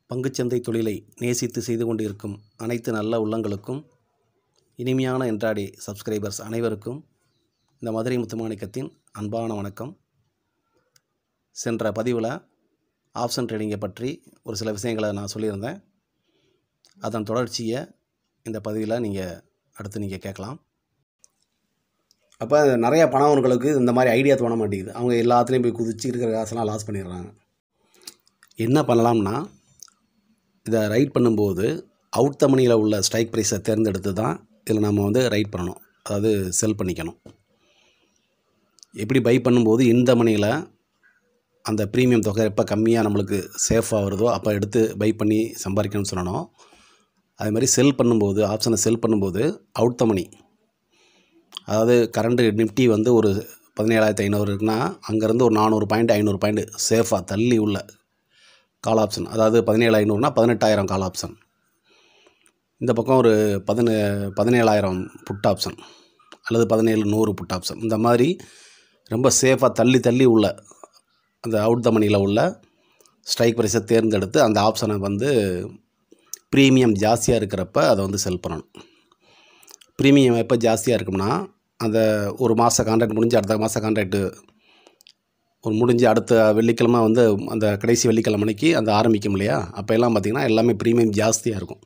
பங்குச்சந்தை தொழிலை நேசித்து செய்து கொண்டிருக்கும் அனைத்து நல்ல உள்ளங்களுக்கும் இனிமையான இன்ட்ராடே சப்ஸ்கிரைபர்ஸ் அனைவருக்கும் இந்த மதுரை முத்துமாணிக்கத்தின் அன்பான வணக்கம் சென்ற பதிவில் ஆப்ஷன் ட்ரேடிங்கை பற்றி ஒரு சில விஷயங்களை நான் சொல்லியிருந்தேன் அதன் தொடர்ச்சியை இந்த பதிவில் நீங்கள் அடுத்து நீங்கள் கேட்கலாம் அப்போ நிறையா பணவர்களுக்கு இந்த மாதிரி ஐடியா தோண மாட்டேங்குது அவங்க எல்லாத்துலேயும் போய் குதிச்சு இருக்கிற காசெல்லாம் லாஸ் பண்ணிடுறாங்க என்ன பண்ணலாம்னா இதை ரைட் பண்ணும்போது அவுட் மணியில் உள்ள ஸ்ட்ரைக் ப்ரைஸை தேர்ந்தெடுத்து தான் இதில் நம்ம வந்து ரைட் பண்ணணும் அதாவது செல் பண்ணிக்கணும் எப்படி பை பண்ணும்போது இந்த மணியில் அந்த ப்ரீமியம் தொகை எப்போ கம்மியாக நம்மளுக்கு சேஃபாக வருதோ அப்போ எடுத்து பை பண்ணி சம்பாதிக்கணும்னு சொல்லணும் அது மாதிரி செல் பண்ணும்போது ஆப்ஷனை செல் பண்ணும்போது அவுட் த மணி அதாவது கரண்ட்டு நிஃப்டி வந்து ஒரு பதினேழாயிரத்து ஐநூறு இருக்குன்னா அங்கேருந்து ஒரு நானூறு பாயிண்ட் ஐநூறு பாயிண்ட் சேஃபாக தள்ளி உள்ள கால் ஆப்ஷன் அதாவது பதினேழு ஐநூறுனா பதினெட்டாயிரம் கால் ஆப்ஷன் இந்த பக்கம் ஒரு பதினே பதினேழாயிரம் புட் ஆப்ஷன் அல்லது பதினேழு நூறு புட் ஆப்ஷன் இந்த மாதிரி ரொம்ப சேஃபாக தள்ளி தள்ளி உள்ள அந்த அவுட் த மணியில் உள்ள ஸ்ட்ரைக் ப்ரைஸை தேர்ந்தெடுத்து அந்த ஆப்ஷனை வந்து ப்ரீமியம் ஜாஸ்தியாக இருக்கிறப்ப அதை வந்து செல் பண்ணணும் ப்ரீமியம் எப்போ ஜாஸ்தியாக இருக்கும்னா அந்த ஒரு மாத கான்ட்ராக்ட் முடிஞ்சு அடுத்த மாத கான்ட்ராக்ட்டு ஒரு முடிஞ்சு அடுத்த வெள்ளிக்கிழமை வந்து அந்த கடைசி வெள்ளிக்கிழமைக்கு அந்த ஆரம்பிக்கும் இல்லையா அப்போ எல்லாம் பார்த்திங்கன்னா எல்லாமே ப்ரீமியம் ஜாஸ்தியாக இருக்கும்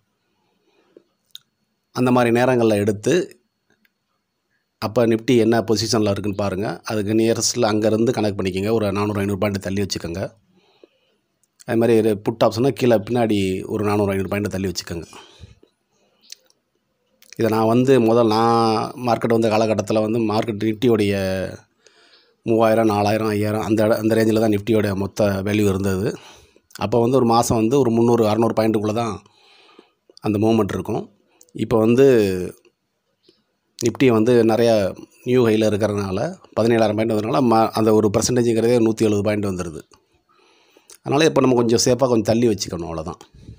அந்த மாதிரி நேரங்களில் எடுத்து அப்போ நிஃப்டி என்ன பொசிஷனில் இருக்குன்னு பாருங்கள் அதுக்கு நியரஸ்ட்டில் அங்கேருந்து கனெக்ட் பண்ணிக்கோங்க ஒரு நானூறு ஐநூறு பாயிண்ட் தள்ளி வச்சுக்கோங்க அது மாதிரி புட் ஆப்ஷனா கீழே பின்னாடி ஒரு நானூறு ஐநூறு பாயிண்ட் தள்ளி வச்சுக்கோங்க இதை நான் வந்து முதல் நான் மார்க்கெட் வந்த காலகட்டத்தில் வந்து மார்க்கெட் நிஃப்டியோடைய மூவாயிரம் நாலாயிரம் ஐயாயிரம் அந்த இட- அந்த ரேஞ்சில் தான் நிஃப்டியோட மொத்த வேல்யூ இருந்தது அப்போ வந்து ஒரு மாதம் வந்து ஒரு முந்நூறு அறநூறு பாயிண்ட்டுக்குள்ளே தான் அந்த மூமெண்ட் இருக்கும் இப்போ வந்து நிஃப்டி வந்து நிறைய நியூ ஹையில் இருக்கிறதுனால பதினேழாயிரம் பாயிண்ட் வந்ததுனால ம அந்த ஒரு பர்சன்டேஜுங்கிறதே நூற்றி எழுபது பாயிண்ட் வந்துடுது அதனால் இப்போ நம்ம கொஞ்சம் சேஃபாக கொஞ்சம் தள்ளி வச்சுக்கணும் அவ்வளோதான்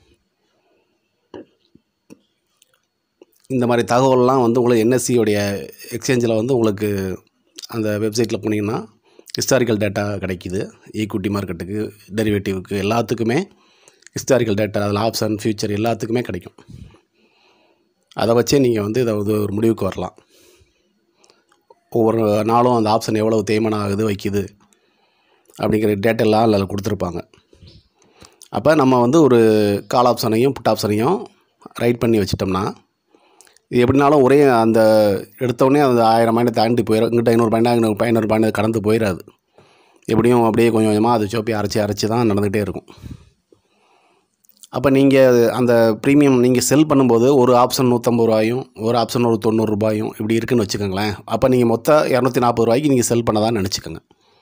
இந்த மாதிரி தகவல்லாம் வந்து உங்களுக்கு என்எஸ்சியோடைய எக்ஸ்சேஞ்சில் வந்து உங்களுக்கு அந்த வெப்சைட்டில் போனீங்கன்னா ஹிஸ்டாரிக்கல் டேட்டா கிடைக்கிது ஈக்விட்டி மார்க்கெட்டுக்கு டெரிவேட்டிவ்க்கு எல்லாத்துக்குமே ஹிஸ்டாரிக்கல் டேட்டா அதில் ஆப்ஷன் ஃபியூச்சர் எல்லாத்துக்குமே கிடைக்கும் அதை வச்சே நீங்கள் வந்து இதை வந்து ஒரு முடிவுக்கு வரலாம் ஒவ்வொரு நாளும் அந்த ஆப்ஷன் எவ்வளவு தேய்மானம் ஆகுது வைக்குது அப்படிங்கிற டேட்டெல்லாம் அதில் கொடுத்துருப்பாங்க அப்போ நம்ம வந்து ஒரு கால் ஆப்ஷனையும் புட் ஆப்ஷனையும் ரைட் பண்ணி வச்சிட்டோம்னா இது எப்படினாலும் ஒரே அந்த எடுத்தோடனே அந்த ஆயிரம் பாயிண்ட் தாண்டி போயிடும் இங்கிட்ட ஐநூறு பாயிண்ட் ஐநூறு ஐநூறு பாயிண்ட் கடந்து போயிடாது எப்படியும் அப்படியே கொஞ்சம் கொஞ்சமாக அது சோப்பி அரைச்சி அரைச்சி தான் நடந்துகிட்டே இருக்கும் அப்போ நீங்கள் அந்த ப்ரீமியம் நீங்கள் செல் பண்ணும்போது ஒரு ஆப்ஷன் நூற்றம்பது ரூபாயும் ஒரு ஆப்ஷன் ஒரு தொண்ணூறு ரூபாயும் இப்படி இருக்குன்னு வச்சுக்கோங்களேன் அப்போ நீங்கள் மொத்தம் இரநூத்தி நாற்பது ரூபாய்க்கு நீங்கள் செல் பண்ணதான் நினச்சிக்கோங்க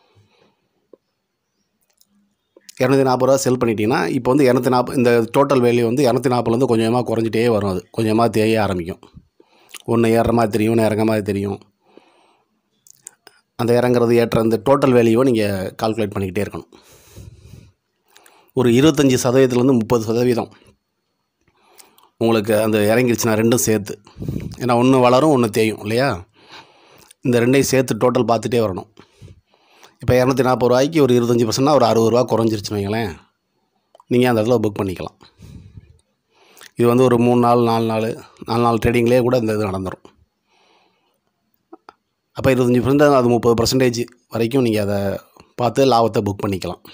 இரநூத்தி நாற்பது ரூபா செல் பண்ணிட்டீங்கன்னா இப்போ வந்து இரநூத்தி நாற்பது இந்த டோட்டல் வேல்யூ வந்து இரநூத்தி நாற்பதுலேருந்து கொஞ்சமாக குறைஞ்சிட்டே வரும் அது கொஞ்சமாக தேய ஆரம்பிக்கும் ஒன்று ஏறுற மாதிரி தெரியும் ஒன்று இறங்க மாதிரி தெரியும் அந்த இறங்குறது ஏற்ற அந்த டோட்டல் வேல்யூவை நீங்கள் கால்குலேட் பண்ணிக்கிட்டே இருக்கணும் ஒரு இருபத்தஞ்சி சதவீதத்துலேருந்து முப்பது சதவீதம் உங்களுக்கு அந்த இறங்கிருச்சுன்னா ரெண்டும் சேர்த்து ஏன்னா ஒன்று வளரும் ஒன்று தேயும் இல்லையா இந்த ரெண்டையும் சேர்த்து டோட்டல் பார்த்துட்டே வரணும் இப்போ இரநூத்தி நாற்பது ரூபாய்க்கு ஒரு இருபத்தஞ்சி பர்சன்ட்னா ஒரு அறுபது ரூபா குறைஞ்சிருச்சுன்னு வைங்களேன் நீங்கள் அந்த இடத்துல புக் பண்ணிக்கலாம் இது வந்து ஒரு மூணு நாள் நாலு நாள் நாலு நாள் ட்ரேடிங்லேயே கூட இந்த இது நடந்துடும் அப்போ இருபத்தஞ்சி பர்சன்ட் அது முப்பது பர்சன்டேஜ் வரைக்கும் நீங்கள் அதை பார்த்து லாபத்தை புக் பண்ணிக்கலாம்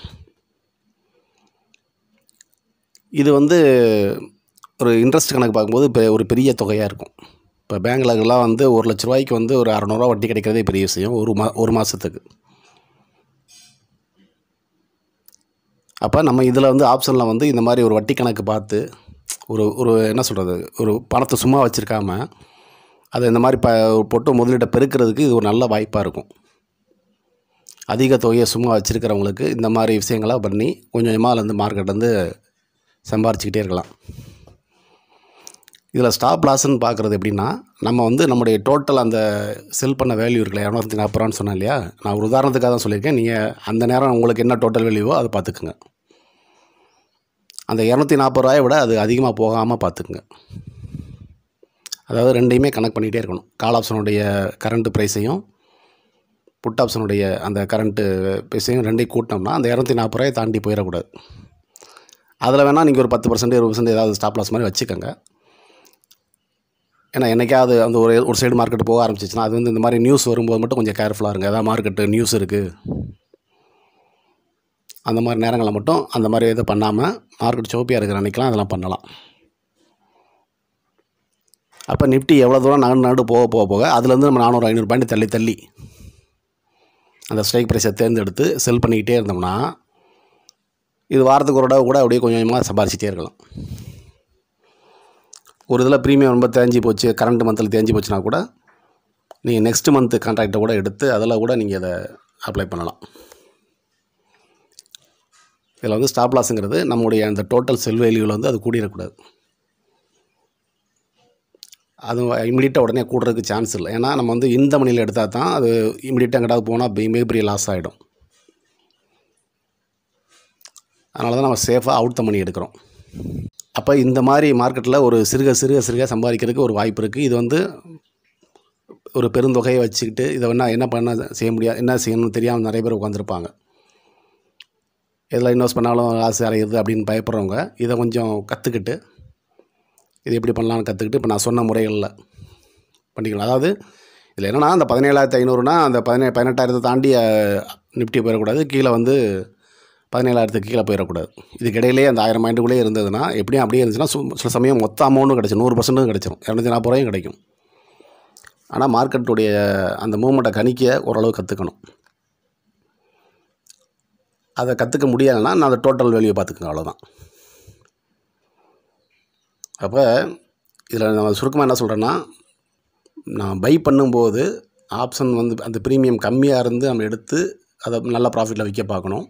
இது வந்து ஒரு இன்ட்ரெஸ்ட் கணக்கு பார்க்கும்போது இப்போ ஒரு பெரிய தொகையாக இருக்கும் இப்போ பேங்க்லலாம் வந்து ஒரு லட்ச ரூபாய்க்கு வந்து ஒரு அறநூறுவா வட்டி கிடைக்கிறதே பெரிய விஷயம் ஒரு மா ஒரு மாதத்துக்கு அப்போ நம்ம இதில் வந்து ஆப்ஷனில் வந்து இந்த மாதிரி ஒரு வட்டி கணக்கு பார்த்து ஒரு ஒரு என்ன சொல்கிறது ஒரு பணத்தை சும்மா வச்சுருக்காம அதை இந்த மாதிரி ப போட்டு முதலீட்டை பெருக்கிறதுக்கு இது ஒரு நல்ல வாய்ப்பாக இருக்கும் அதிக தொகையை சும்மா வச்சுருக்கிறவங்களுக்கு இந்த மாதிரி விஷயங்களாக பண்ணி கொஞ்சம் கொஞ்சமாக அதுலேருந்து மார்க்கெட் வந்து சம்பாரிச்சிக்கிட்டே இருக்கலாம் இதில் ஸ்டாப் லாஸ்ன்னு பார்க்குறது எப்படின்னா நம்ம வந்து நம்முடைய டோட்டல் அந்த செல் பண்ண வேல்யூ இருக்குல்ல இரநூத்தி நாற்பது ரூபான்னு சொன்னேன் இல்லையா நான் ஒரு உதாரணத்துக்காக தான் சொல்லியிருக்கேன் நீங்கள் அந்த நேரம் உங்களுக்கு என்ன டோட்டல் வேல்யூவோ அதை பார்த்துக்குங்க அந்த இரநூத்தி நாற்பது ரூபாயை விட அது அதிகமாக போகாமல் பார்த்துக்குங்க அதாவது ரெண்டையுமே கனெக்ட் பண்ணிகிட்டே இருக்கணும் கால் ஆப்ஷனுடைய கரண்ட் ப்ரைஸையும் புட் ஆப்ஷனுடைய அந்த கரண்ட்டு ப்ரைஸையும் ரெண்டையும் கூட்டினோம்னா அந்த இரநூத்தி நாற்பது ரூபாயை தாண்டி போயிடக்கூடாது அதில் வேணால் நீங்கள் ஒரு பத்து பர்சன்ட் இருபது பர்சன்ட் ஏதாவது ஸ்டாப் லாஸ் மாதிரி வச்சுக்கோங்க ஏன்னா என்னைக்காவது அந்த ஒரு ஒரு சைடு மார்க்கெட் போக ஆரம்பிச்சிச்சுன்னா அது வந்து இந்த மாதிரி நியூஸ் வரும்போது மட்டும் கொஞ்சம் கேர்ஃபுல்லாக இருங்க ஏதாவது மார்க்கெட்டு நியூஸ் இருக்குது அந்த மாதிரி நேரங்களில் மட்டும் அந்த மாதிரி எதுவும் பண்ணாமல் மார்க்கெட் சோப்பியாக இருக்கிற அன்றைக்கெலாம் அதெல்லாம் பண்ணலாம் அப்போ நிஃப்டி எவ்வளோ தூரம் நடு நடு போக போக போக அதுலேருந்து நம்ம நானூறு ஐநூறு பாயிண்ட் தள்ளி தள்ளி அந்த ஸ்ட்ரைக் ப்ரைஸை தேர்ந்தெடுத்து செல் பண்ணிக்கிட்டே இருந்தோம்னா இது வாரத்துக்கு ஒரு தடவை கூட அப்படியே கொஞ்சம் கொஞ்சமாக சம்பாரிச்சிட்டே இருக்கலாம் ஒரு இதில் ப்ரீமியம் ரொம்ப தேஞ்சு போச்சு கரண்ட் மந்தில் தேஞ்சு போச்சுன்னா கூட நீங்கள் நெக்ஸ்ட் மந்த்து கான்ட்ராக்டை கூட எடுத்து அதில் கூட நீங்கள் அதை அப்ளை பண்ணலாம் இதில் வந்து ஸ்டாப் லாஸுங்கிறது நம்முடைய அந்த டோட்டல் செல் வேல்யூவில் வந்து அது கூடிடக்கூடாது அது இமிடியட்டாக உடனே கூடுறதுக்கு சான்ஸ் இல்லை ஏன்னா நம்ம வந்து இந்த மணியில் எடுத்தால் தான் அது இமிடியட்டாக எங்கிட்டாவது போனால் மிகப்பெரிய லாஸ் ஆகிடும் அதனால தான் நம்ம சேஃபாக அவுட் த மணி எடுக்கிறோம் அப்போ இந்த மாதிரி மார்க்கெட்டில் ஒரு சிறுக சிறுக சிறுக சம்பாதிக்கிறதுக்கு ஒரு வாய்ப்பு இருக்குது இது வந்து ஒரு பெருந்தொகையை வச்சுக்கிட்டு இதை வேணா என்ன பண்ண செய்ய முடியாது என்ன செய்யணும்னு தெரியாமல் நிறைய பேர் உட்காந்துருப்பாங்க எதில் இன்வெஸ்ட் பண்ணாலும் லாஸ் அடையுது அப்படின்னு பயப்படுறவங்க இதை கொஞ்சம் கற்றுக்கிட்டு இது எப்படி பண்ணலாம்னு கற்றுக்கிட்டு இப்போ நான் சொன்ன முறைகளில் பண்ணிக்கலாம் அதாவது இதில் என்னென்னா அந்த பதினேழாயிரத்து ஐநூறுனா அந்த பதினே பதினெட்டாயிரத்தை தாண்டி அஹ், நிஃப்டி போயிடக்கூடாது கீழே வந்து பதினேழாயிரத்துக்கு கீழே போயிடக்கூடாது இதுக்கு இடையிலே அந்த ஆயிரம் மைண்டுக்குள்ளே இருந்ததுன்னா எப்படியும் அப்படியே இருந்துச்சுன்னா சு- சில சமயம் மொத்த அமௌண்ட்டும் கிடச்சிடும் நூறு பர்சன்ட்டும் கிடச்சிரும் இரநூத்தி நாற்பது ரூபாயும் கிடைக்கும் ஆனால் மார்க்கெட்டுடைய அந்த மூமெண்ட்டை கணிக்க ஓரளவு கற்றுக்கணும் அதை கற்றுக்க முடியலைன்னா நான் அந்த டோட்டல் வேல்யூ பார்த்துக்கங்க அவ்வளோதான் அப்போ இதில் நான் சுருக்கமாக என்ன சொல்கிறேன்னா நான் பை பண்ணும்போது ஆப்ஷன் வந்து அந்த ப்ரீமியம் கம்மியாக இருந்து நம்ம எடுத்து அதை நல்ல ப்ராஃபிட்டில் விற்க பார்க்கணும்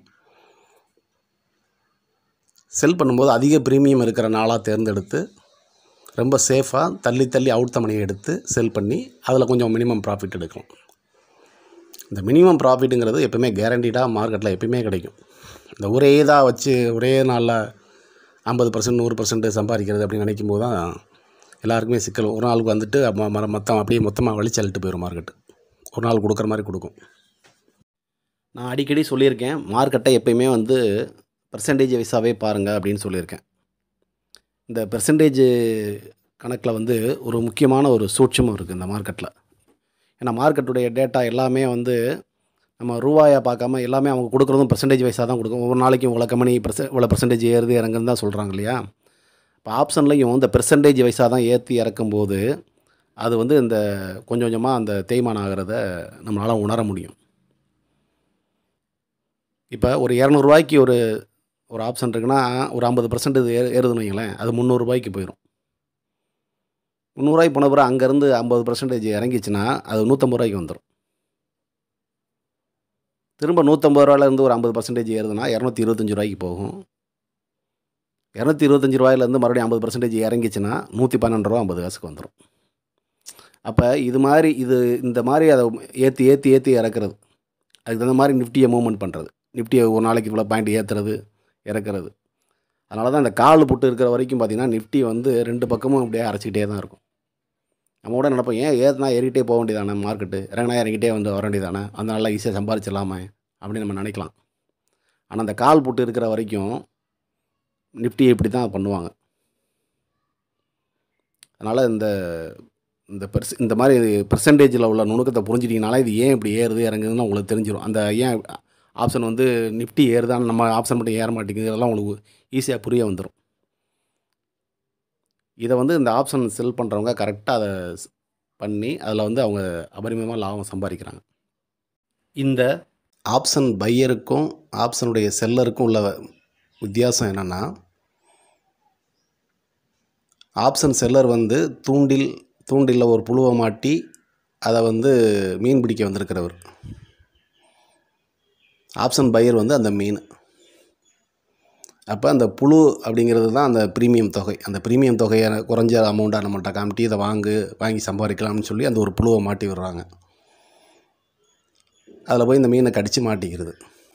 செல் பண்ணும்போது அதிக ப்ரீமியம் இருக்கிற நாளாக தேர்ந்தெடுத்து ரொம்ப சேஃபாக தள்ளி தள்ளி அவுட் மணியை எடுத்து செல் பண்ணி அதில் கொஞ்சம் மினிமம் ப்ராஃபிட் எடுக்கலாம் இந்த மினிமம் ப்ராஃபிட்டுங்கிறது எப்பவுமே கேரண்டீடாக மார்க்கெட்டில் எப்பயுமே கிடைக்கும் இந்த ஒரே இதாக வச்சு ஒரே நாளில் ஐம்பது பர்சன்ட் நூறு பர்சன்ட் சம்பாதிக்கிறது அப்படின்னு நினைக்கும் போது தான் எல்லாருக்குமே சிக்கல் ஒரு நாளுக்கு வந்துட்டு ம- ம- மொத்தம் அப்படியே மொத்தமாக வலிச்சு அள்ளிட்டு போயிடும் மார்க்கெட்டு ஒரு நாள் கொடுக்குற மாதிரி கொடுக்கும் நான் அடிக்கடி சொல்லியிருக்கேன் மார்க்கெட்டை எப்பயுமே வந்து பர்சன்டேஜ் வைஸாகவே பாருங்கள் அப்படின்னு சொல்லியிருக்கேன் இந்த பெர்சன்டேஜ் கணக்கில் வந்து ஒரு முக்கியமான ஒரு சூட்சமும் இருக்குது இந்த மார்க்கெட்டில் ஏன்னா மார்க்கெட்டுடைய டேட்டா எல்லாமே வந்து நம்ம ரூபாயை பார்க்காம எல்லாமே அவங்க கொடுக்குறதும் பர்சன்டேஜ் வைஸாக தான் கொடுக்கும் ஒவ்வொரு நாளைக்கு இவ்வளோ கம்பெனி பர்ச இவ்வளோ பர்சன்டேஜ் ஏறுது இறங்குன்னு தான் சொல்கிறாங்க இல்லையா இப்போ ஆப்ஷன்லையும் இந்த பெர்சன்டேஜ் வைஸாக தான் ஏற்றி இறக்கும்போது அது வந்து இந்த கொஞ்சம் கொஞ்சமாக அந்த தேய்மானம் ஆகிறத நம்மளால் உணர முடியும் இப்போ ஒரு இரநூறுவாய்க்கு ஒரு ஒரு ஆப்ஷன் இருக்குன்னா ஒரு ஐம்பது பர்சன்ட் இது ஏறு ஏறுதுன்னு வைங்களேன் அது முந்நூறுரூபாய்க்கு போயிடும் முந்நூறுரூவாய்க்கு போன பிறகு அங்கேருந்து ஐம்பது பர்சன்டேஜ் இறங்கிச்சுன்னா அது நூற்றம்பது ரூபாய்க்கு வந்துடும் திரும்ப நூற்றம்பது ரூபாயிலேருந்து ஒரு ஐம்பது பர்சன்டேஜ் ஏறுதுன்னா இரநூத்தி இருபத்தஞ்சி ரூபாய்க்கு போகும் இரநூத்தி இருபத்தஞ்சி ரூபாயிலேருந்து மறுபடியும் ஐம்பது பர்சன்டேஜ் இறங்கிச்சுன்னா நூற்றி பன்னெண்டு ரூபா ஐம்பது காசுக்கு வந்துடும் அப்போ இது மாதிரி இது இந்த மாதிரி அதை ஏற்றி ஏற்றி ஏற்றி இறக்குறது அதுக்கு தகுந்த மாதிரி நிஃப்டியை மூவ்மெண்ட் பண்ணுறது நிஃப்டியை ஒரு நாளைக்கு இவ்வளோ பாயிண்ட் ஏற்றுறது இறக்குறது அதனால தான் இந்த கால் புட்டு இருக்கிற வரைக்கும் பார்த்திங்கன்னா நிஃப்டி வந்து ரெண்டு பக்கமும் அப்படியே அரைச்சிக்கிட்டே தான் இருக்கும் நம்ம கூட நினைப்போம் ஏன் ஏறுனா ஏறிக்கிட்டே போக வேண்டியதானே மார்க்கெட்டு இறங்கினா இறங்கிட்டே வந்து வர வேண்டியதானே அந்த நல்லா ஈஸியாக சம்பாரிச்சிடலாமே அப்படின்னு நம்ம நினைக்கலாம் ஆனால் அந்த கால் புட்டு இருக்கிற வரைக்கும் நிஃப்டி இப்படி தான் பண்ணுவாங்க அதனால் இந்த இந்த பெர்ஸ் இந்த மாதிரி பெர்சன்டேஜில் உள்ள நுணுக்கத்தை புரிஞ்சிட்டிங்கனால இது ஏன் இப்படி ஏறுது இறங்குதுன்னு உங்களுக்கு தெரிஞ்சிடும் அந்த ஏன் ஆப்ஷன் வந்து நிஃப்டி ஏறுதான்னு நம்ம ஆப்ஷன் மட்டும் ஏற மாட்டேங்குது இதெல்லாம் உங்களுக்கு ஈஸியாக புரிய வந்துடும் இதை வந்து இந்த ஆப்ஷன் செல் பண்ணுறவங்க கரெக்டாக அதை ஸ்- பண்ணி அதில் வந்து அவங்க அபரிமிதமாக லாபம் சம்பாதிக்கிறாங்க இந்த ஆப்ஷன் பையருக்கும் ஆப்ஷனுடைய செல்லருக்கும் உள்ள வித்தியாசம் என்னென்னா ஆப்ஷன் செல்லர் வந்து தூண்டில் தூண்டிலில் ஒரு புழுவை மாட்டி அதை வந்து மீன் பிடிக்க வந்திருக்கிறவர் ஆப்ஷன் பையர் வந்து அந்த மீன் அப்போ அந்த புழு அப்படிங்கிறது தான் அந்த ப்ரீமியம் தொகை அந்த ப்ரீமியம் தொகையை குறைஞ்ச அமௌண்ட்டாக நம்மகிட்ட காமிட்டி இதை வாங்கு வாங்கி சம்பாதிக்கலாம்னு சொல்லி அந்த ஒரு புழுவை மாட்டி விடுறாங்க அதில் போய் இந்த மீனை கடித்து மாட்டிக்கிறது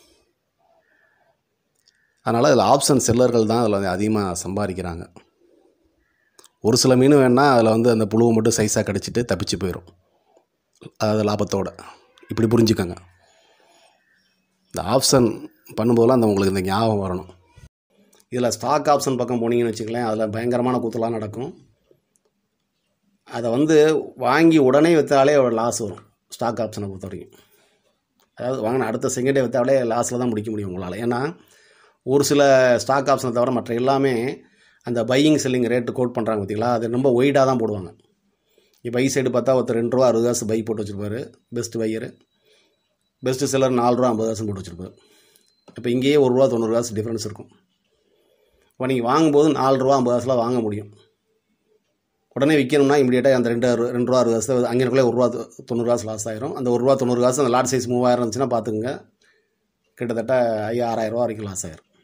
அதனால் அதில் ஆப்ஷன் செல்லர்கள் தான் அதில் அதிகமாக சம்பாதிக்கிறாங்க ஒரு சில மீன் வேணால் அதில் வந்து அந்த புழுவை மட்டும் சைஸாக கடிச்சிட்டு தப்பிச்சு போயிடும் அதாவது லாபத்தோட இப்படி புரிஞ்சுக்கோங்க இந்த ஆப்ஷன் பண்ணும்போதெல்லாம் அந்த உங்களுக்கு இந்த ஞாபகம் வரணும் இதில் ஸ்டாக் ஆப்ஷன் பக்கம் போனீங்கன்னு வச்சுங்களேன் அதில் பயங்கரமான கூத்துலாம் நடக்கும் அதை வந்து வாங்கி உடனே விற்றாலே ஒரு லாஸ் வரும் ஸ்டாக் ஆப்ஷனை பொறுத்த வரைக்கும் அதாவது வாங்கின அடுத்த செகண்டே விற்றாலே லாஸில் தான் முடிக்க முடியும் உங்களால் ஏன்னா ஒரு சில ஸ்டாக் ஆப்ஷனை தவிர மற்ற எல்லாமே அந்த பையிங் செல்லிங் ரேட்டு கோட் பண்ணுறாங்க பார்த்தீங்களா அது ரொம்ப ஒய்டாக தான் போடுவாங்க இப்போ ஐ சைடு பார்த்தா ஒருத்தர் ரெண்டு ரூபா அறுபது காசு பை போட்டு வச்சுருப்பாரு பெஸ்ட் பையர் பெஸ்ட்டு செல்லர் நாலு ரூபா ஐம்பது காசு போட்டு வச்சுருப்பாரு இப்போ இங்கேயே ஒரு ரூபா தொண்ணூறு காசு டிஃப்ரென்ஸ் இருக்கும் இப்போ நீங்கள் வாங்கும்போது நாலு ரூபா ஐம்பது காசில் வாங்க முடியும் உடனே விற்கணும்னா இமீடியட்டாக அந்த ரெண்டு அறு- ரெண்டு ரூபா அறுபது காசு அங்கேருக்குள்ளே ஒரு ரூபா தொ- தொண்ணூறு காசு லாஸ் ஆயிரும் அந்த ஒரு ரூபா தொண்ணூறு காசு அந்த லாட் சைஸ் மூவாயிரம் இருந்துச்சுன்னா பார்த்துக்குங்க கிட்டத்தட்ட ஐயா ஆறாயிரம் ரூபா வரைக்கும் லாஸ் ஆயிரும்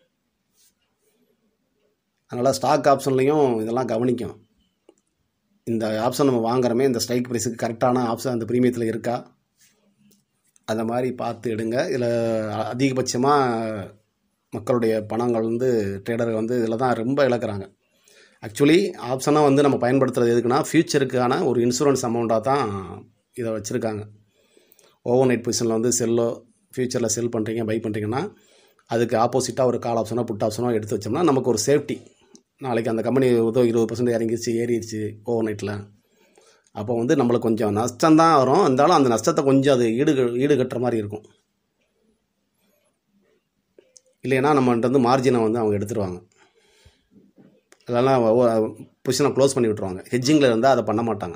அதனால் ஸ்டாக் ஆப்ஷன்லேயும் இதெல்லாம் கவனிக்கும் இந்த ஆப்ஷன் நம்ம வாங்குறோமே இந்த ஸ்ட்ரைக் ப்ரைஸுக்கு கரெக்டான ஆப்ஷன் அந்த ப்ரீமியத்தில் இருக்கா அந்த மாதிரி பார்த்து எடுங்க இதில் அதிகபட்சமாக மக்களுடைய பணங்கள் வந்து ட்ரேடர்கள் வந்து இதில் தான் ரொம்ப இழக்கிறாங்க ஆக்சுவலி ஆப்ஷனாக வந்து நம்ம பயன்படுத்துறது எதுக்குன்னா ஃப்யூச்சருக்கான ஒரு இன்சூரன்ஸ் அமௌண்ட்டாக தான் இதை வச்சுருக்காங்க ஓவர் நைட் பொசிஷனில் வந்து செல்லோ ஃப்யூச்சரில் செல் பண்ணுறீங்க பை பண்ணுறீங்கன்னா அதுக்கு ஆப்போசிட்டாக ஒரு கால் ஆப்ஷனோ புட் ஆப்ஷனோ எடுத்து வச்சோம்னா நமக்கு ஒரு சேஃப்டி நாளைக்கு அந்த கம்பெனி ஏதோ இருபது பர்சன்ட் இறங்கிருச்சு ஏறிடுச்சு ஓவர் நைட்டில் அப்போ வந்து நம்மளுக்கு கொஞ்சம் நஷ்டம் தான் வரும் இருந்தாலும் அந்த நஷ்டத்தை கொஞ்சம் அது ஈடு ஈடு கட்டுற மாதிரி இருக்கும் இல்லைன்னா நம்மகிட்ட வந்து மார்ஜினை வந்து அவங்க எடுத்துருவாங்க அதெல்லாம் பொசிஷனை க்ளோஸ் பண்ணி விட்ருவாங்க ஹெட்ஜிங்கில் இருந்தால் அதை பண்ண மாட்டாங்க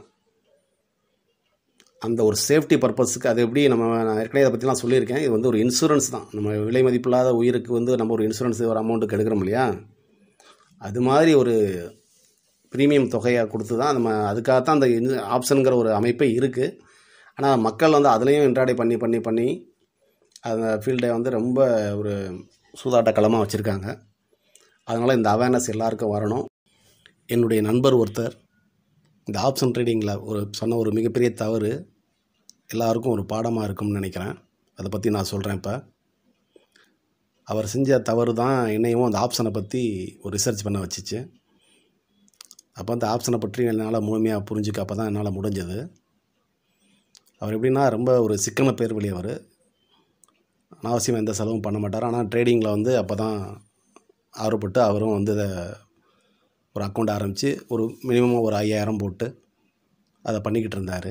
அந்த ஒரு சேஃப்டி பர்பஸுக்கு அது எப்படி நம்ம நான் ஏற்கனவே இதை பற்றிலாம் சொல்லியிருக்கேன் இது வந்து ஒரு இன்சூரன்ஸ் தான் நம்ம விலை மதிப்பில்லாத உயிருக்கு வந்து நம்ம ஒரு இன்சூரன்ஸ் ஒரு அமௌண்ட்டுக்கு எடுக்கிறோம் இல்லையா அது மாதிரி ஒரு ப்ரீமியம் தொகையை கொடுத்து தான் நம்ம அதுக்காகத்தான் அந்த ஆப்ஷனுங்கிற ஒரு அமைப்பே இருக்குது ஆனால் மக்கள் வந்து அதுலேயும் இன்ட்ராடே பண்ணி பண்ணி பண்ணி அந்த ஃபீல்டை வந்து ரொம்ப ஒரு சூதாட்ட களமாக வச்சுருக்காங்க அதனால் இந்த அவேர்னஸ் எல்லாருக்கும் வரணும் என்னுடைய நண்பர் ஒருத்தர் இந்த ஆப்ஷன் ட்ரேடிங்கில் ஒரு சொன்ன ஒரு மிகப்பெரிய தவறு எல்லாருக்கும் ஒரு பாடமாக இருக்கும்னு நினைக்கிறேன் அதை பற்றி நான் சொல்கிறேன் இப்போ அவர் செஞ்ச தவறு தான் என்னையும் அந்த ஆப்ஷனை பற்றி ஒரு ரிசர்ச் பண்ண வச்சுச்சு அப்போ அந்த ஆப்ஷனை பற்றி என்னால் முழுமையாக புரிஞ்சுக்க அப்போ தான் என்னால் முடிஞ்சது அவர் எப்படின்னா ரொம்ப ஒரு சிக்கன பேர் வெளியவர் அனாவசியம் எந்த செலவும் பண்ண மாட்டார் ஆனால் ட்ரேடிங்கில் வந்து அப்போ தான் ஆர்வப்பட்டு அவரும் வந்து இதை ஒரு அக்கௌண்ட் ஆரம்பித்து ஒரு மினிமம் ஒரு ஐயாயிரம் போட்டு அதை பண்ணிக்கிட்டு இருந்தார்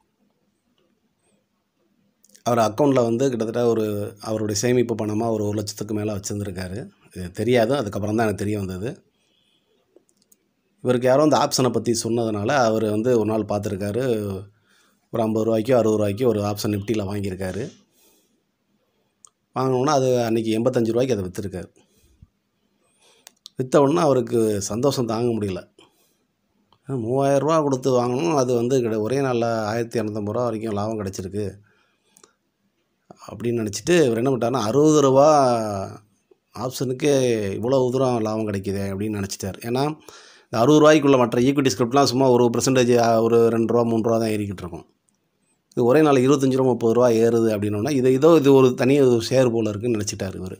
அவர் அக்கௌண்ட்டில் வந்து கிட்டத்தட்ட ஒரு அவருடைய சேமிப்பு பணமாக ஒரு ஒரு லட்சத்துக்கு மேலே வச்சுருந்துருக்காரு இது தெரியாது அதுக்கப்புறம் தான் எனக்கு தெரிய வந்தது இவருக்கு யாரோ அந்த ஆப்ஷனை பற்றி சொன்னதுனால அவர் வந்து ஒரு நாள் பார்த்துருக்காரு ஒரு ஐம்பது ரூபாய்க்கோ அறுபது ரூபாய்க்கோ ஒரு ஆப்ஷன் நிஃப்டியில் வாங்கியிருக்காரு வாங்கினோன்னா அது அன்றைக்கி எண்பத்தஞ்சு ரூபாய்க்கு அதை விற்றுருக்காரு விற்ற உடனே அவருக்கு சந்தோஷம் தாங்க முடியல ஏன்னா மூவாயிரரூவா கொடுத்து வாங்கணும் அது வந்து கிட்ட ஒரே நாளில் ஆயிரத்தி இரநூத்தம்பது ரூபா வரைக்கும் லாபம் கிடச்சிருக்கு அப்படின்னு நினச்சிட்டு இவர் என்ன பண்ணிட்டாருன்னா அறுபது ரூபா ஆப்ஷனுக்கே இவ்வளோ தூரம் லாபம் கிடைக்குதே அப்படின்னு நினச்சிட்டார் ஏன்னா இந்த அறுபது ரூபாய்க்குள்ள மற்ற ஈக்விட்டி ஸ்கிரிப்ட்லாம் சும்மா ஒரு பர்சன்டேஜ் ஒரு ரெண்டு ரூபா மூணு ரூபா தான் ஏறிக்கிட்டு இருக்கும் இது ஒரே நாள் இருபத்தஞ்சி ரூபா முப்பது ரூபா ஏறுது அப்படின்னோன்னா இது இதோ இது ஒரு தனி ஷேர் போல் இருக்குன்னு நினச்சிட்டார் இவர்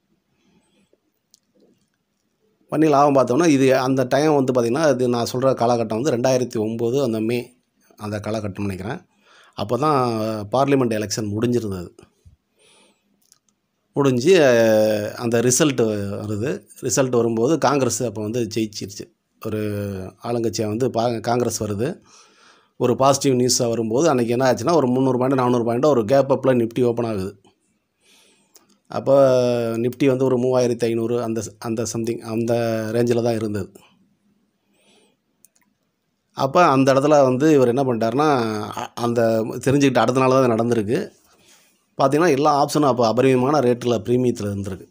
பண்ணி லாபம் பார்த்தோம்னா இது அந்த டைம் வந்து பார்த்திங்கன்னா இது நான் சொல்கிற காலகட்டம் வந்து ரெண்டாயிரத்தி ஒம்பது அந்த மே அந்த காலகட்டம் நினைக்கிறேன் அப்போ தான் பார்லிமெண்ட் எலெக்ஷன் முடிஞ்சிருந்தது முடிஞ்சு அஹ், அந்த ரிசல்ட் வருது ரிசல்ட் வரும்போது காங்கிரஸ் அப்போ வந்து ஜெயிச்சிருச்சு ஒரு ஆளுங்கட்சியாக வந்து பா காங்கிரஸ் வருது ஒரு பாசிட்டிவ் நியூஸாக வரும்போது அன்றைக்கி என்ன ஆச்சுன்னா ஒரு முந்நூறு பாயிண்ட் நானூறு பாயிண்ட் ஒரு கேப் அப்பில் நிஃப்டி ஓப்பன் ஆகுது அப்போ நிஃப்டி வந்து ஒரு மூவாயிரத்தி ஐநூறு அந்த அந்த சம்திங் அந்த ரேஞ்சில் தான் இருந்தது அப்போ அந்த இடத்துல வந்து இவர் என்ன பண்ணிட்டாருன்னா அ- அந்த தெரிஞ்சுக்கிட்டு அடுத்த நாள் தான் இது நடந்திருக்கு பார்த்தீங்கன்னா எல்லா ஆப்ஷனும் அப்போ அபரிமிதமான ரேட்டில் ப்ரீமியத்தில் இருந்திருக்கு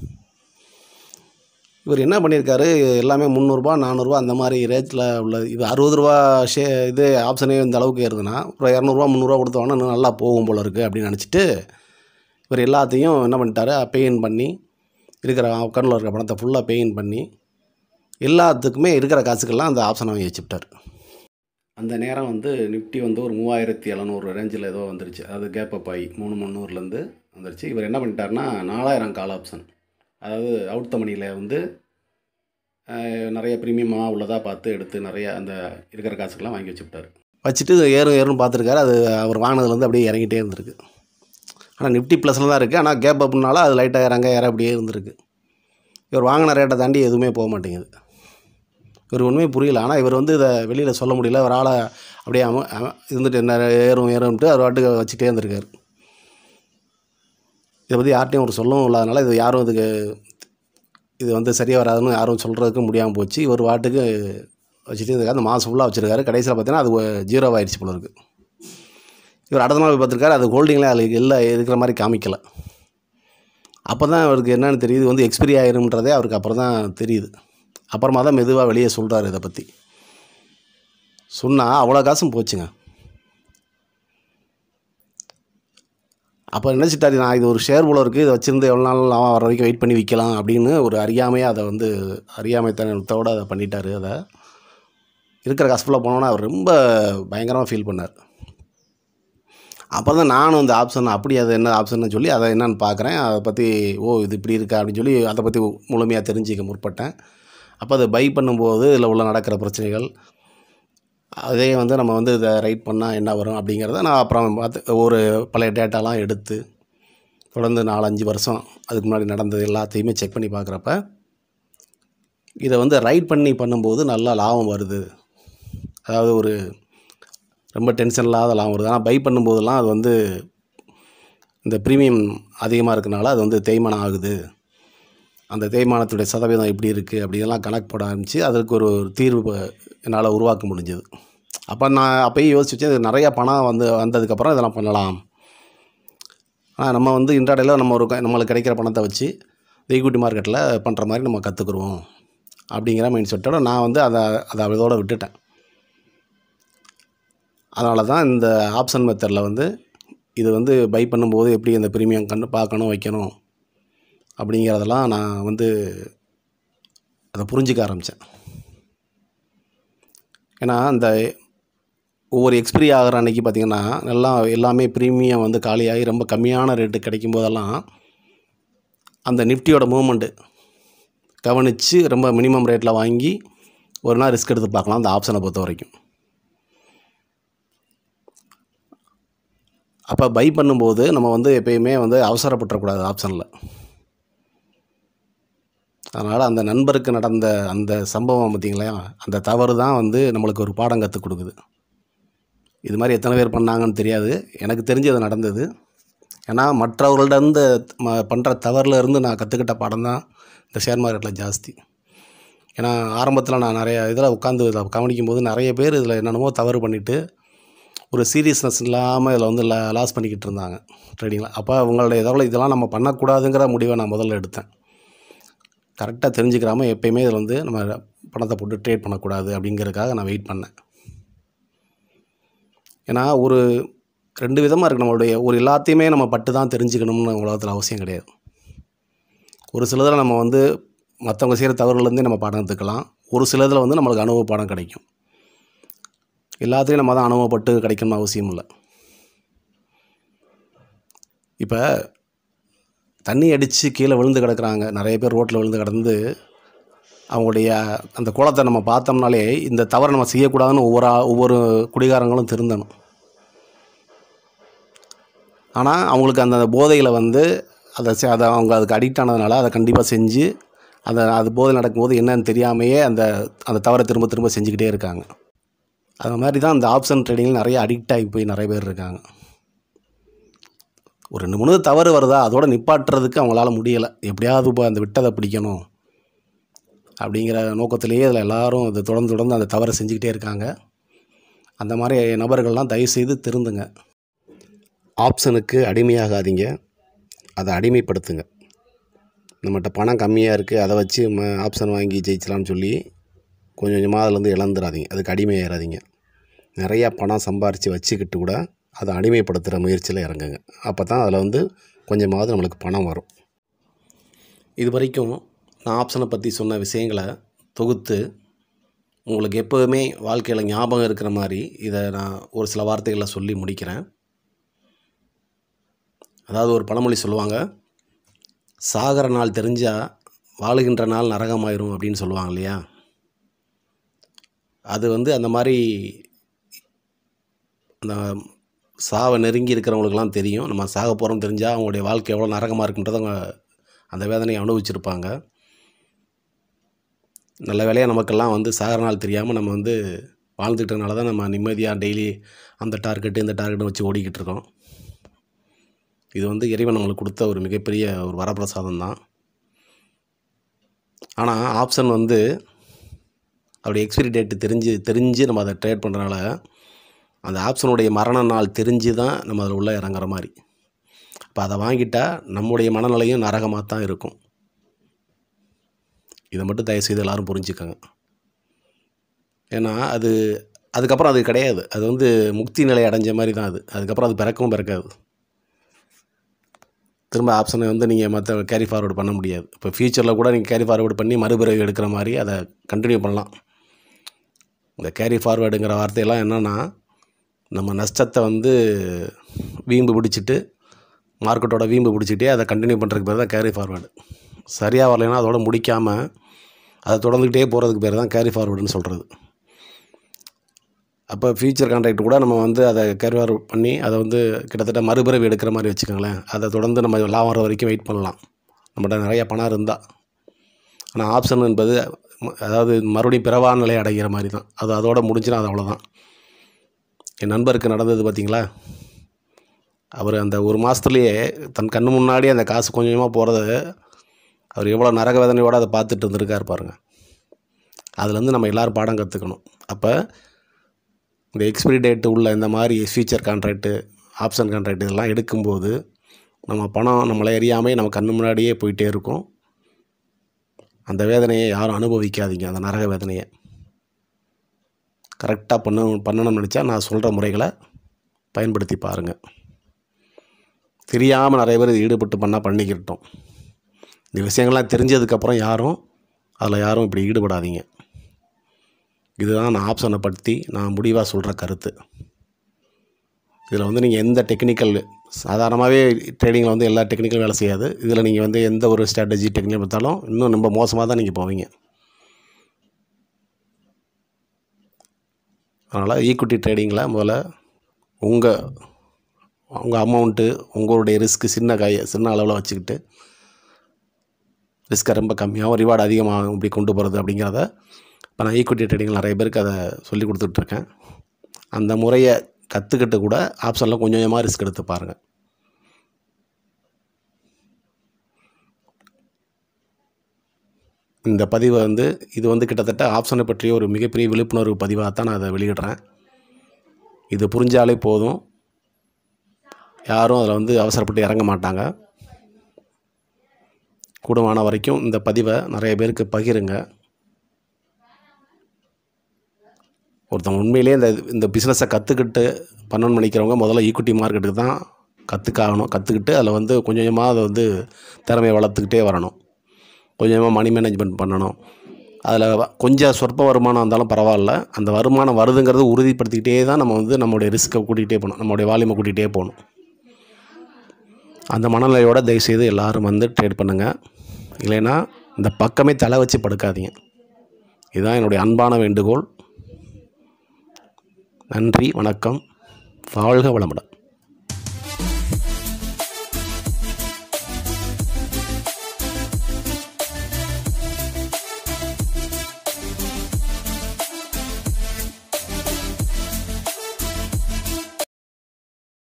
இவர் என்ன பண்ணியிருக்காரு எல்லாமே முந்நூறுரூபா நானூறுரூவா அந்த மாதிரி ரேட்டில் உள்ள இது அறுபது ரூபா ஷே இது ஆப்ஷனே இந்த அளவுக்கு ஏறுதுன்னா அப்புறம் இரநூறுவா முந்நூறுரூவா கொடுத்து வாங்கினா இன்னும் நல்லா போகும் போல இருக்குது அப்படின்னு நினச்சிட்டு இவர் எல்லாத்தையும் என்ன பண்ணிட்டாரு பேயின் பண்ணி இருக்கிற அக்கௌண்ட்டில் இருக்கிற பணத்தை ஃபுல்லாக பேயின் பண்ணி எல்லாத்துக்குமே இருக்கிற காசுக்கெல்லாம் அந்த ஆப்ஷனை வாங்கி வச்சுட்டார் அந்த நேரம் வந்து நிஃப்டி வந்து ஒரு மூவாயிரத்தி எழுநூறு ரேஞ்சில் ஏதோ வந்துருச்சு அதாவது கேப் அப் ஆகி மூணு முந்நூறுலேருந்து வந்துருச்சு இவர் என்ன பண்ணிட்டாருன்னா நாலாயிரம் கால் ஆப்ஷன் அதாவது அவுட் த மணியில் வந்து அஹ், நிறைய ப்ரீமியமாக உள்ளதாக பார்த்து எடுத்து நிறைய அந்த இருக்கிற காசுக்கெல்லாம் வாங்கி வச்சுட்டார் வச்சுட்டு ஏறும் ஏறும் பார்த்துருக்காரு அது அவர் வாங்கினதுலேருந்து அப்படியே இறங்கிட்டே இருந்திருக்கு ஆனால் நிஃப்டி ப்ளஸில் தான் இருக்குது ஆனால் கேப் அப்னால அது லைட்டாக இறங்க இற அப்படியே இருந்திருக்கு இவர் வாங்கின ரேட்டை தாண்டி எதுவுமே போக மாட்டேங்குது இவர் உண்மையே புரியல ஆனால் இவர் வந்து இதை வெளியில் சொல்ல முடியல ஒரு ஆளை அப்படியே அம அம- இருந்துட்டு என்ன ஏறும் ஏறும்ட்டு அவர் வாட்டுக்கு வச்சுட்டே இருந்திருக்காரு இதை பற்றி யார்ட்டையும் ஒரு சொல்லவும் இல்லாதனால இது யாரும் இதுக்கு இது வந்து சரியாக வராதுன்னு யாரும் சொல்கிறதுக்கு முடியாமல் போச்சு இவர் வாட்டுக்கு வச்சுட்டு இருக்காரு அந்த மாதம் ஃபுல்லாக வச்சுருக்காரு கடைசியில் பார்த்தீங்கன்னா அது ஜீரோ ஆயிடுச்சு போல இருக்குது இவர் அடுத்த நாள் போய் பார்த்துருக்காரு அது ஹோல்டிங்லாம் அதில் இல்லை இருக்கிற மாதிரி காமிக்கலை அப்போ தான் அவருக்கு என்னன்னு தெரியுது வந்து எக்ஸ்பிரி ஆயிரும்ன்றதே அவருக்கு அப்புறம் தான் தெரியுது அப்புறமா தான் மெதுவாக வெளியே சொல்கிறாரு இதை பற்றி சொன்னால் அவ்வளோ காசும் போச்சுங்க அப்போ நினச்சிட்டாரு நான் இது ஒரு ஷேர் போல இருக்குது இதை வச்சுருந்து எவ்வளோ நாள் லாபம் வர வரைக்கும் வெயிட் பண்ணி விற்கலாம் அப்படின்னு ஒரு அறியாமையாக அதை வந்து அறியாமைத்தனத்தோடு அதை பண்ணிட்டாரு அதை இருக்கிற காசு ஃபுல்லாக போனோன்னா அவர் ரொம்ப பயங்கரமாக ஃபீல் பண்ணார் அப்போ தான் நானும் இந்த ஆப்ஷன் அப்படி அது என்ன ஆப்ஷன்னு சொல்லி அதை என்னன்னு பார்க்குறேன் அதை பற்றி ஓ இது இப்படி இருக்கா அப்படின்னு சொல்லி அதை பற்றி முழுமையாக தெரிஞ்சுக்க முற்பட்டேன் அப்போ அதை பை பண்ணும்போது இதில் உள்ள நடக்கிற பிரச்சனைகள் அதே வந்து நம்ம வந்து இதை ரைட் பண்ணால் என்ன வரும் அப்படிங்கிறத நான் அப்புறம் பார்த்து ஒரு பழைய டேட்டாலாம் எடுத்து தொடர்ந்து நாலஞ்சு வருஷம் அதுக்கு முன்னாடி நடந்தது எல்லாத்தையுமே செக் பண்ணி பார்க்குறப்ப இதை வந்து ரைட் பண்ணி பண்ணும்போது நல்லா லாபம் வருது அதாவது ஒரு ரொம்ப டென்ஷன் இல்லாத லாபம் வருது ஆனால் பை பண்ணும்போதெல்லாம் அது வந்து இந்த ப்ரீமியம் அதிகமாக இருக்கனால அது வந்து தேய்மானம் ஆகுது அந்த தேய்மானத்துடைய சதவீதம் எப்படி இருக்குது அப்படியெல்லாம் கணக்கு போட ஆரம்பித்து அதற்கு ஒரு தீர்வு ப- என்னால் உருவாக்க முடிஞ்சது அப்போ நான் அப்போயே யோசிச்சு வச்சேன் இது நிறையா பணம் வந்து வந்ததுக்கப்புறம் இதெல்லாம் பண்ணலாம் ஆனால் நம்ம வந்து இன்ட்ராடேல நம்ம ஒரு க- நம்மளுக்கு கிடைக்கிற பணத்தை வச்சு ஈக்விட்டி மார்க்கெட்டில் பண்ணுற மாதிரி நம்ம கற்றுக்குருவோம் அப்படிங்கிற மைண்ட் செட்டோட நான் வந்து அதை அதை அதோட விட்டுட்டேன் அதனால தான் இந்த ஆப்ஷன் மெத்தடில் வந்து இது வந்து பை பண்ணும்போது எப்படி அந்த ப்ரீமியம் கண்டு பார்க்கணும் வைக்கணும் அப்படிங்கிறதெல்லாம் நான் வந்து அதை புரிஞ்சிக்க ஆரம்பித்தேன் ஏன்னா அந்த ஒவ்வொரு எக்ஸ்பிரி ஆகிற அன்னைக்கு பார்த்திங்கன்னா நல்லா எல்லாமே ப்ரீமியம் வந்து காலியாகி ரொம்ப கம்மியான ரேட்டு கிடைக்கும் போதெல்லாம் அந்த நிஃப்டியோட மூமெண்ட்டு கவனித்து ரொம்ப மினிமம் ரேட்டில் வாங்கி ஒரு நாள் ரிஸ்க் எடுத்து பார்க்கலாம் அந்த ஆப்ஷனை பொறுத்த வரைக்கும் அப்போ பை பண்ணும்போது நம்ம வந்து எப்பயுமே வந்து அவசரப்பட்டுறக்கூடாது ஆப்ஷனில் அதனால் அந்த நண்பருக்கு நடந்த அந்த சம்பவம் பார்த்திங்களா அந்த தவறு தான் வந்து நம்மளுக்கு ஒரு பாடம் கற்றுக் கொடுக்குது இது மாதிரி எத்தனை பேர் பண்ணாங்கன்னு தெரியாது எனக்கு தெரிஞ்சு அது நடந்தது ஏன்னா மற்றவர்கள்ட்ட இருந்து ம பண்ணுற தவறுல இருந்து நான் கற்றுக்கிட்ட பாடம் தான் இந்த ஷேர் மார்க்கெட்டில் ஜாஸ்தி ஏன்னா ஆரம்பத்தில் நான் நிறைய இதில் உட்காந்து இதில் கவனிக்கும் போது நிறைய பேர் இதில் என்னென்னமோ தவறு பண்ணிவிட்டு ஒரு சீரியஸ்னஸ் இல்லாமல் இதில் வந்து லா லாஸ் பண்ணிக்கிட்டு இருந்தாங்க ட்ரேடிங்கில் அப்போ அவங்களுடைய இதெல்லாம் இதெல்லாம் நம்ம பண்ணக்கூடாதுங்கிற முடிவை நான் முதல்ல எடுத்தேன் கரெக்டாக தெரிஞ்சுக்கிறாம எப்பயுமே இதில் வந்து நம்ம பணத்தை போட்டு ட்ரேட் பண்ணக்கூடாது அப்படிங்கிறதுக்காக நான் வெயிட் பண்ணேன் ஏன்னா ஒரு ரெண்டு விதமாக இருக்குது நம்மளுடைய ஒரு எல்லாத்தையுமே நம்ம பட்டு தான் தெரிஞ்சுக்கணும்னு உலகத்தில் அவசியம் கிடையாது ஒரு சிலதில் நம்ம வந்து மற்றவங்க செய்கிற தவறுலேருந்தே நம்ம பாடம் எடுத்துக்கலாம் ஒரு சிலதில் வந்து நம்மளுக்கு அனுபவ பாடம் கிடைக்கும் எல்லாத்தையும் நம்ம தான் அனுபவப்பட்டு கிடைக்கணும்னு அவசியம் இல்லை இப்போ தண்ணி அடித்து கீழே விழுந்து கிடக்குறாங்க நிறைய பேர் ரோட்டில் விழுந்து கிடந்து அவங்களுடைய அந்த குளத்தை நம்ம பார்த்தோம்னாலே இந்த தவறை நம்ம செய்யக்கூடாதுன்னு ஒவ்வொரு ஆ- ஒவ்வொரு குடிகாரங்களும் திருந்தணும் ஆனால் அவங்களுக்கு அந்த போதையில் வந்து அதை செ- அதை அவங்க அதுக்கு அடிக்ட் ஆனதுனால அதை கண்டிப்பாக செஞ்சு அந்த அது போதை நடக்கும்போது என்னன்னு தெரியாமையே அந்த அந்த தவறை திரும்ப திரும்ப செஞ்சுக்கிட்டே இருக்காங்க அது மாதிரி தான் அந்த ஆப்ஷன் ட்ரேடிங்கில் நிறைய அடிக்ட் ஆகி போய் நிறைய பேர் இருக்காங்க ஒரு ரெண்டு மூணு தவறு வருதா அதோட நிப்பாட்டுறதுக்கு அவங்களால முடியலை எப்படியாவது இப்போ அந்த விட்டதை பிடிக்கணும் அப்படிங்கிற நோக்கத்திலேயே இதில் எல்லாரும் இது தொடர்ந்து தொடர்ந்து அந்த தவறை செஞ்சுக்கிட்டே இருக்காங்க அந்த மாதிரி நபர்கள்லாம் தயவுசெய்து திருந்துங்க ஆப்ஷனுக்கு அடிமையாகாதீங்க அதை அடிமைப்படுத்துங்க நம்மகிட்ட பணம் கம்மியாக இருக்குது அதை வச்சு ஆப்ஷன் வாங்கி ஜெயிச்சலாம்னு சொல்லி கொஞ்சம் கொஞ்சமாக அதுலேருந்து இழந்துடாதீங்க அதுக்கு அடிமையாயிடாதீங்க நிறையா பணம் சம்பாரித்து வச்சுக்கிட்டு கூட அதை அடிமைப்படுத்துகிற முயற்சியில் இறங்குங்க அப்போ தான் அதில் வந்து கொஞ்சமாவது நம்மளுக்கு பணம் வரும் இது வரைக்கும் நான் ஆப்ஷனை பற்றி சொன்ன விஷயங்களை தொகுத்து உங்களுக்கு எப்போதுமே வாழ்க்கையில் ஞாபகம் இருக்கிற மாதிரி இதை நான் ஒரு சில வார்த்தைகளில் சொல்லி முடிக்கிறேன் அதாவது ஒரு பழமொழி சொல்லுவாங்க சாகிற நாள் தெரிஞ்சால் வாழுகின்ற நாள் நரகமாயிரும் அப்படின்னு சொல்லுவாங்க இல்லையா அது வந்து அந்த மாதிரி அந்த சாவை நெருங்கி இருக்கிறவங்களுக்கெல்லாம் தெரியும் நம்ம சாக போகிறோம் தெரிஞ்சால் அவங்களுடைய வாழ்க்கை எவ்வளோ நரகமாக இருக்குன்றதை அவங்க அந்த வேதனையை அனுபவிச்சிருப்பாங்க நல்ல வேலையாக நமக்கெல்லாம் வந்து சாகிற நாள் தெரியாமல் நம்ம வந்து வாழ்ந்துட்டனால தான் நம்ம நிம்மதியாக டெய்லி அந்த டார்கெட்டு இந்த டார்கெட்டு வச்சு ஓடிக்கிட்டு இருக்கோம் இது வந்து இறைவன் நம்மளுக்கு கொடுத்த ஒரு மிகப்பெரிய ஒரு வரப்பிரசாதம் தான் ஆனால் ஆப்ஷன் வந்து அப்படி எக்ஸ்பிரி டேட்டு தெரிஞ்சு தெரிஞ்சு நம்ம அதை ட்ரேட் பண்ணுறனால அந்த ஆப்ஷனுடைய மரண நாள் தெரிஞ்சு தான் நம்ம அதில் உள்ளே இறங்குற மாதிரி இப்போ அதை வாங்கிட்டா நம்முடைய மனநிலையும் நரகமாக தான் இருக்கும் இதை மட்டும் தயவுசெய்து எல்லோரும் புரிஞ்சுக்கோங்க ஏன்னா அது அதுக்கப்புறம் அது கிடையாது அது வந்து முக்தி நிலை அடைஞ்ச மாதிரி தான் அது அதுக்கப்புறம் அது பிறக்கவும் பிறக்காது திரும்ப ஆப்ஷனை வந்து நீங்கள் மற்ற கேரி ஃபார்வர்டு பண்ண முடியாது இப்போ ஃப்யூச்சரில் கூட நீங்கள் கேரி ஃபார்வர்டு பண்ணி மறுபிறவி எடுக்கிற மாதிரி அதை கண்டினியூ பண்ணலாம் இந்த கேரி ஃபார்வேர்டுங்கிற வார்த்தையெல்லாம் என்னென்னா நம்ம நஷ்டத்தை வந்து வீம்பு பிடிச்சிட்டு மார்க்கெட்டோட வீம்பு பிடிச்சிட்டே அதை கண்டினியூ பண்ணுறதுக்கு பேர் தான் கேரி ஃபார்வேர்டு சரியாக வரலைன்னா அதோட முடிக்காமல் அதை தொடர்ந்துக்கிட்டே போகிறதுக்கு பேர் தான் கேரி ஃபார்வேர்டுன்னு சொல்கிறது அப்போ ஃபியூச்சர் கான்ட்ராக்ட் கூட நம்ம வந்து அதை கேரி ஃபார்வர்ட் பண்ணி அதை வந்து கிட்டத்தட்ட மறுபிறவி எடுக்கிற மாதிரி வச்சுக்கோங்களேன் அதை தொடர்ந்து நம்ம லாபம் வர வரைக்கும் வெயிட் பண்ணலாம் நம்மகிட்ட நிறைய பணம் இருந்தால் ஆனால் ஆப்ஷன் என்பது ம- அதாவது மறுபடியும் பிறவா நிலை அடைகிற மாதிரி தான் அது அதோட முடிஞ்சுனா அது அவ்வளோதான் என் நண்பருக்கு நடந்தது பார்த்தீங்களா அவர் அந்த ஒரு மாதத்துலேயே தன் கண்ணு முன்னாடி அந்த காசு கொஞ்சம் கொஞ்சமாக போகிறத அவர் எவ்வளோ நரக வேதனையோடு அதை பார்த்துட்டு இருந்திருக்கார் பாருங்க அதுலேருந்து நம்ம எல்லோரும் பாடம் கற்றுக்கணும் அப்போ இந்த எக்ஸ்பிரி டேட்டு உள்ள இந்த மாதிரி ஃபியூச்சர் கான்ட்ராக்ட்டு ஆப்ஷன் கான்ட்ராக்ட் இதெல்லாம் எடுக்கும்போது நம்ம பணம் நம்மளை அறியாமே நம்ம கண்ணு முன்னாடியே போயிட்டே இருக்கும் அந்த வேதனையை யாரும் அனுபவிக்காதீங்க அந்த நரக வேதனையை கரெக்டாக பண்ண பண்ணணும்னு நினச்சா நான் சொல்கிற முறைகளை பயன்படுத்தி பாருங்கள் தெரியாமல் நிறைய பேர் இது ஈடுபட்டு பண்ணால் பண்ணிக்கிட்டோம் இந்த விஷயங்கள்லாம் தெரிஞ்சதுக்கப்புறம் யாரும் அதில் யாரும் இப்படி ஈடுபடாதீங்க இதுதான் நான் ஆப்ஷனை பற்றி நான் முடிவாக சொல்கிற கருத்து இதில் வந்து நீங்கள் எந்த டெக்னிக்கல் சாதாரணமாகவே ட்ரேடிங்கில் வந்து எல்லா டெக்னிக்கலும் வேலை செய்யாது இதில் நீங்கள் வந்து எந்த ஒரு ஸ்ட்ராட்டஜி டெக்னிக் பார்த்தாலும் இன்னும் ரொம்ப மோசமாக தான் நீங்கள் போவீங்க அதனால் ஈக்விட்டி ட்ரேடிங்கில் முதல்ல உங்கள் உங்கள் அமௌண்ட்டு உங்களுடைய ரிஸ்க்கு சின்ன காய சின்ன அளவில் வச்சுக்கிட்டு ரிஸ்க்கை ரொம்ப கம்மியாகவும் ரிவார்டு அதிகமாகும் இப்படி கொண்டு போகிறது அப்படிங்கிறத இப்போ நான் ஈக்விட்டி ட்ரேடிங்கில் நிறைய பேருக்கு அதை சொல்லி கொடுத்துட்ருக்கேன் அந்த முறையை கற்றுக்கிட்டு கூட ஆப்ஷனில் கொஞ்சம் கொஞ்சமாக ரிஸ்க் எடுத்து பாருங்கள் இந்த பதிவை வந்து இது வந்து கிட்டத்தட்ட ஆப்ஷனை பற்றிய ஒரு மிகப்பெரிய விழிப்புணர்வு பதிவாக தான் நான் அதை வெளியிடுறேன் இது புரிஞ்சாலே போதும் யாரும் அதில் வந்து அவசரப்பட்டு இறங்க மாட்டாங்க கூடுமான வரைக்கும் இந்த பதிவை நிறைய பேருக்கு பகிருங்க ஒருத்தவங்க உண்மையிலேயே இந்த இந்த பிஸ்னஸை கற்றுக்கிட்டு பண்ணணும்னு நினைக்கிறவங்க முதல்ல ஈக்விட்டி மார்க்கெட்டுக்கு தான் கற்றுக்காகணும் கற்றுக்கிட்டு அதில் வந்து கொஞ்சம் கொஞ்சமாக அதை வந்து திறமையை வளர்த்துக்கிட்டே வரணும் கொஞ்சமாக மணி மேனேஜ்மெண்ட் பண்ணணும் அதில் கொஞ்சம் சொற்ப வருமானம் இருந்தாலும் பரவாயில்ல அந்த வருமானம் வருதுங்கிறது உறுதிப்படுத்திக்கிட்டே தான் நம்ம வந்து நம்மளுடைய ரிஸ்க்கை கூட்டிகிட்டே போகணும் நம்மளுடைய வால்யூமை கூட்டிகிட்டே போகணும் அந்த மனநிலையோட தயவுசெய்து எல்லாரும் வந்து ட்ரேட் பண்ணுங்கள் இல்லைன்னா இந்த பக்கமே தலை வச்சு படுக்காதீங்க இதுதான் என்னுடைய அன்பான வேண்டுகோள் நன்றி வணக்கம் வாழ்க வளமுடன்